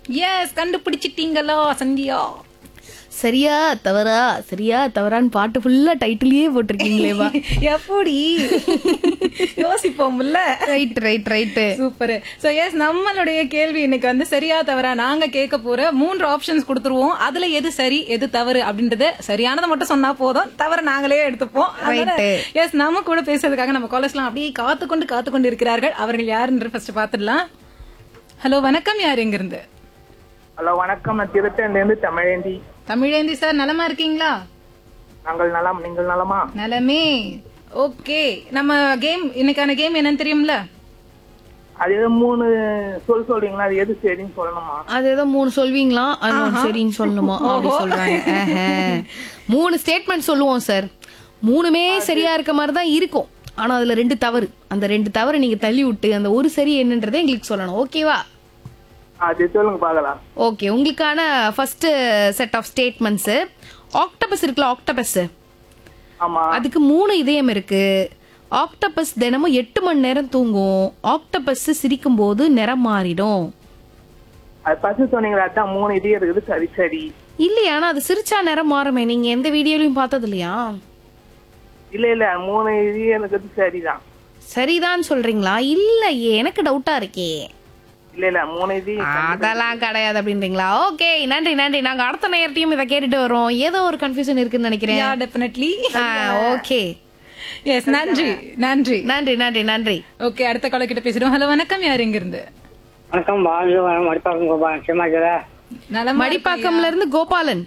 S கண்டுபிடிச்சிட்டீங்களா சந்தியா சரியா தவறா சரியா தவறான்னு பாட்டு ஃபுல்லா டைட்டிலேயே போட்டிருக்கீங்களேவா எப்படி யோசிப்போம்ல right right right super so yes நம்மளுடைய கேள்வி இன்னைக்கு வந்து சரியா தவறா நாங்க கேட்க போற மூன்று ஆப்ஷன்ஸ் கொடுத்துருவோம் அதுல எது சரி எது தவறு அப்படின்றது சரியானதை மட்டும் சொன்னா போதும் தவறு நாங்களே எடுத்துப்போம் Right. எஸ் நம்ம கூட பேசுறதுக்காக நம்ம காலர்ஸ்லாம் அப்படியே காத்து கொண்டு காத்து கொண்டு இருக்கிறார்கள் அவர்கள் யாருன்ற ஃபர்ஸ்ட் பாத்துடலாம் ஹலோ வணக்கம் யார் எங்க இருந்து ஹலோ வணக்கம் நான் திருத்தணில இருந்து தமிழேந்தி தமிழேந்தி சார் நலமா இருக்கீங்களா நாங்கள் நலம் நீங்கள் நலமா நலமே ஓகே நம்ம கேம் இன்னைக்கான கேம் என்னன்னு தெரியும்ல அது ஏதோ மூணு சொல் சொல்றீங்களா அது எது சரின்னு சொல்லணுமா அது ஏதோ மூணு சொல்வீங்களா அது ஒண்ணு சரின்னு சொல்லணுமா அப்படி சொல்றாங்க ஆஹா. மூணு ஸ்டேட்மெண்ட் சொல்லுவோம் சார் மூணுமே சரியா இருக்க மாதிரி தான் இருக்கும் ஆனா அதுல ரெண்டு தவறு அந்த ரெண்டு தவறு நீங்க தள்ளி விட்டு அந்த ஒரு சரி என்னன்றதை எங்களுக்கு சொல்லணும் ஓகேவா அது சொல்லுங்க பார்க்கலாம் ஓகே உங்களுக்கான first set of statements octopus இருக்குல்ல ஆக்டபஸ் ஆமா அதுக்கு மூணு இதயம் இருக்கு ஆக்டபஸ் தினமும் எட்டு மணி நேரம் தூங்கும் ஆக்டபஸ் சிரிக்கும் போது நிறம் மாறிடும் அது ஃபர்ஸ்ட் சொன்னீங்களா அதான் மூணு இது இருக்குது சரி சரி இல்லையா ஆனா அது சிரிச்சா நிறம் மாறுமே நீங்க எந்த வீடியோலயும் பார்த்தது இல்லையா இல்ல இல்ல மூணு இது இருக்குது சரிதான் சரிதான் சொல்றீங்களா இல்லையே எனக்கு டவுட்டா இருக்கே இல்ல இல்ல மூணு இது அதெல்லாம் கிடையாது அப்படின்றீங்களா ஓகே நன்றி நன்றி நாங்க அடுத்த நேரத்தையும் இதை கேட்டுட்டு வரோம் ஏதோ ஒரு கன்ஃபியூஷன் இருக்குன்னு நினைக்கிறேன் யா டெஃபினெட்லி ஓகே எஸ் நன்றி நன்றி நன்றி நன்றி நன்றி ஓகே அடுத்த கால கிட்ட பேசிடுவோம் ஹலோ வணக்கம் யார் எங்க இருந்து வணக்கம் வாழ்க வளம் மடிப்பாக்கம் கோபால் சிம்மாஜரா நலமா மடிப்பாக்கம்ல இருந்து கோபாலன்